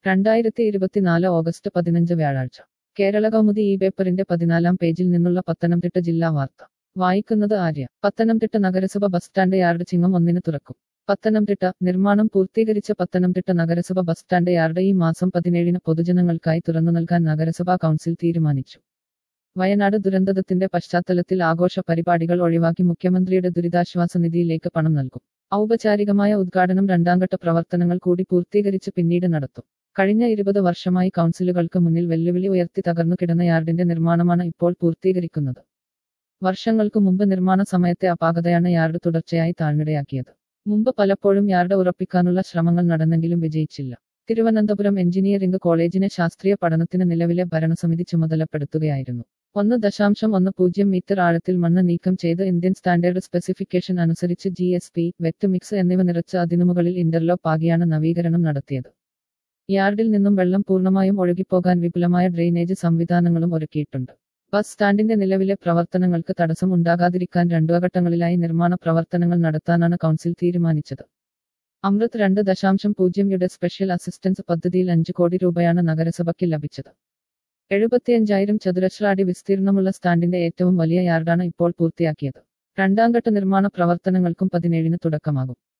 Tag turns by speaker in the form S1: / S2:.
S1: രണ്ടായിരത്തി ഇരുപത്തിനാല് ഓഗസ്റ്റ് പതിനഞ്ച് വ്യാഴാഴ്ച കേരള കൗമുദി ഈ പേപ്പറിന്റെ പതിനാലാം പേജിൽ നിന്നുള്ള പത്തനംതിട്ട ജില്ലാ വാർത്ത വായിക്കുന്നത് ആര്യ പത്തനംതിട്ട നഗരസഭ ബസ് സ്റ്റാൻഡ് യാർഡ് ചിങ്ങം ഒന്നിന് തുറക്കും പത്തനംതിട്ട നിർമ്മാണം പൂർത്തീകരിച്ച പത്തനംതിട്ട നഗരസഭ ബസ് സ്റ്റാൻഡ് യാർഡ് ഈ മാസം പതിനേഴിന് പൊതുജനങ്ങൾക്കായി തുറന്നു നൽകാൻ നഗരസഭാ കൗൺസിൽ തീരുമാനിച്ചു വയനാട് ദുരന്തത്തിന്റെ പശ്ചാത്തലത്തിൽ ആഘോഷ പരിപാടികൾ ഒഴിവാക്കി മുഖ്യമന്ത്രിയുടെ ദുരിതാശ്വാസ നിധിയിലേക്ക് പണം നൽകും ഔപചാരികമായ ഉദ്ഘാടനം രണ്ടാംഘട്ട പ്രവർത്തനങ്ങൾ കൂടി പൂർത്തീകരിച്ച് പിന്നീട് നടത്തും കഴിഞ്ഞ ഇരുപത് വർഷമായി കൗൺസിലുകൾക്ക് മുന്നിൽ വെല്ലുവിളി ഉയർത്തി തകർന്നു കിടന്ന യാർഡിന്റെ നിർമ്മാണമാണ് ഇപ്പോൾ പൂർത്തീകരിക്കുന്നത് വർഷങ്ങൾക്കു മുമ്പ് നിർമ്മാണ സമയത്തെ അപാകതയാണ് യാർഡ് തുടർച്ചയായി താഴ്ന്നിടയാക്കിയത് മുമ്പ് പലപ്പോഴും യാർഡ് ഉറപ്പിക്കാനുള്ള ശ്രമങ്ങൾ നടന്നെങ്കിലും വിജയിച്ചില്ല തിരുവനന്തപുരം എഞ്ചിനീയറിംഗ് കോളേജിനെ ശാസ്ത്രീയ പഠനത്തിന് നിലവിലെ ഭരണസമിതി ചുമതലപ്പെടുത്തുകയായിരുന്നു ഒന്ന് ദശാംശം ഒന്ന് പൂജ്യം മീറ്റർ ആഴത്തിൽ മണ്ണ് നീക്കം ചെയ്ത് ഇന്ത്യൻ സ്റ്റാൻഡേർഡ് സ്പെസിഫിക്കേഷൻ അനുസരിച്ച് G S P wet mix എന്നിവ നിറച്ച് അതിനുമുകളിൽ ഇന്റർലോക്ക് ആകിയാണ് നവീകരണം നടത്തിയത് യാർഡിൽ നിന്നും വെള്ളം പൂർണ്ണമായും ഒഴുകിപ്പോകാൻ വിപുലമായ ഡ്രെയിനേജ് സംവിധാനങ്ങളും ഒരുക്കിയിട്ടുണ്ട് ബസ് സ്റ്റാൻഡിന്റെ നിലവിലെ പ്രവർത്തനങ്ങൾക്ക് തടസ്സം ഉണ്ടാകാതിരിക്കാൻ രണ്ടു ഘട്ടങ്ങളിലായി നിർമ്മാണ പ്രവർത്തനങ്ങൾ നടത്താനാണ് കൗൺസിൽ തീരുമാനിച്ചത് അമൃത് രണ്ട് ദശാംശം പൂജ്യംയുടെ സ്പെഷ്യൽ അസിസ്റ്റൻസ് പദ്ധതിയിൽ അഞ്ച് കോടി രൂപയാണ് നഗരസഭയ്ക്ക് ലഭിച്ചത് എഴുപത്തിയഞ്ചായിരം ചതുരശ്ര അടി വിസ്തീർണമുള്ള സ്റ്റാൻഡിന്റെ ഏറ്റവും വലിയ യാർഡാണ് ഇപ്പോൾ പൂർത്തിയാക്കിയത് രണ്ടാംഘട്ട നിർമ്മാണ പ്രവർത്തനങ്ങൾക്കും പതിനേഴിന് തുടക്കമാകും